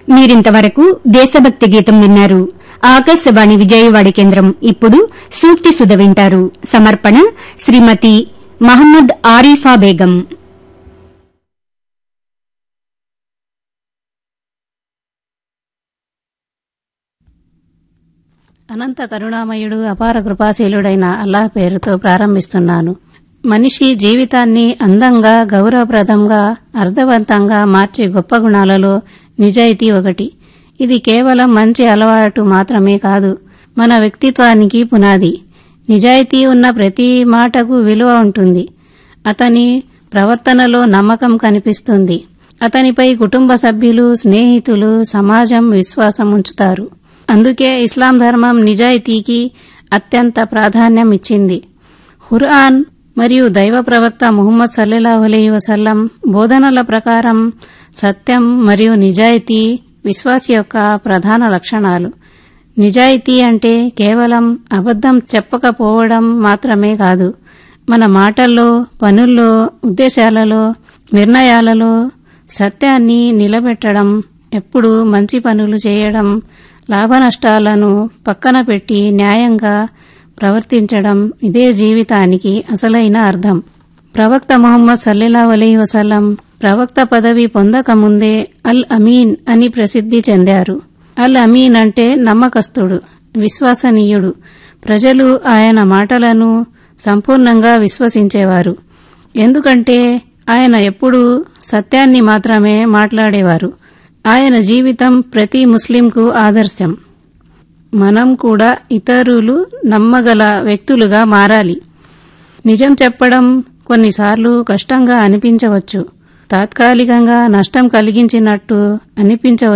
మీరింతవరకు దేశభక్తి గీతం విన్నారు ఆకాశవాణి విజయవాడ కేంద్రం ఇప్పుడు సూక్తి సుధ వింటారు సమర్పణ శ్రీమతి మహమ్మద్ ఆరిఫా బేగం అనంత కరుణామయుడు అపార కృపాశీలుడైన అల్లాహ్ పేరుతో ప్రారంభిస్తున్నాను మనిషి జీవితాన్ని అందంగా గౌరవప్రదంగా అర్థవంతంగా మార్చే గొప్ప గుణాలలో నిజాయితీ ఒకటి ఇది కేవలం మంచి అలవాటు మాత్రమే కాదు మన వ్యక్తిత్వానికి పునాది నిజాయితీ ఉన్న ప్రతి మాటకు విలువ ఉంటుంది అతని ప్రవర్తనలో నమ్మకం కనిపిస్తుంది అతనిపై కుటుంబ సభ్యులు స్నేహితులు సమాజం విశ్వాసం ఉంచుతారు అందుకే ఇస్లాం ధర్మం నిజాయితీకి అత్యంత ప్రాధాన్యం ఇచ్చింది ఖుర్ఆన్ మరియు దైవ ప్రవక్త ముహమ్మద్ సల్లెలాహు అలైహి వసల్లం బోధనల ప్రకారం సత్యం మరియు నిజాయితీ విశ్వాసి యొక్క ప్రధాన లక్షణాలు నిజాయితీ అంటే కేవలం అబద్ధం చెప్పకపోవడం మాత్రమే కాదు మన మాటల్లో పనుల్లో ఉద్దేశాలలో నిర్ణయాలలో సత్యాన్ని నిలబెట్టడం ఎప్పుడు మంచి పనులు చేయడం లాభనష్టాలను పక్కన పెట్టి న్యాయంగా ప్రవర్తించడం ఇదే జీవితానికి అసలైన అర్థం ప్రవక్త మొహమ్మద్ సల్లెలా అలీ వసల్లం ప్రవక్త పదవి పొందకముందే అల్ అమీన్ అని ప్రసిద్ధి చెందారు అల్ అమీన్ అంటే నమ్మకస్తుడు విశ్వసనీయుడు ప్రజలు ఆయన మాటలను సంపూర్ణంగా విశ్వసించేవారు ఎందుకంటే ఆయన ఎప్పుడూ సత్యాన్ని మాత్రమే మాట్లాడేవారు ఆయన జీవితం ప్రతి ముస్లింకు ఆదర్శం మనం కూడా ఇతరులు నమ్మగల వ్యక్తులుగా మారాలి నిజం చెప్పడం కొన్నిసార్లు కష్టంగా అనిపించవచ్చు తాత్కాలికంగా నష్టం కలిగించినట్టు అనిపించవచ్చు